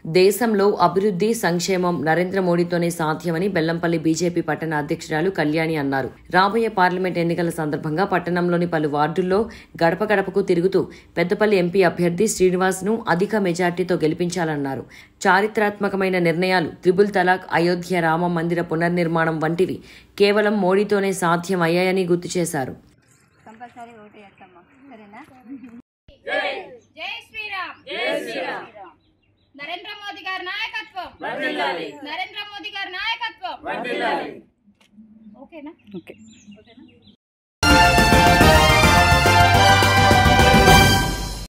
దేశంలో అభివృద్ధి సంక్షేమం నరేంద్ర మోడీతోనే సాధ్యమని బెల్లంపల్లి బీజేపీ పట్టణ అధ్యక్షురాలు కళ్యాణి అన్నారు రాబోయే పార్లమెంట్ ఎన్నికల సందర్భంగా పట్టణంలోని పలు వార్డుల్లో గడప గడపకు తిరుగుతూ పెద్దపల్లి ఎంపీ అభ్యర్థి శ్రీనివాస్ను అధిక మెజార్టీతో గెలిపించాలన్నారు చారిత్రాత్మకమైన నిర్ణయాలు త్రిబుల్ తలాక్ అయోధ్య రామ మందిర పునర్నిర్మాణం వంటివి కేవలం మోడీతోనే సాధ్యం అయ్యాయని గుర్తు చేశారు కంపల్సరీ ఓటు వేస్తామ్మా సరేనా జై శ్రీరామ్ జై శ్రీరామ్ నరేంద్ర మోదీ గారి నాయకత్వం నరేంద్ర మోదీ గారి నాయకత్వం ఓకేనా ఓకే ఓకేనా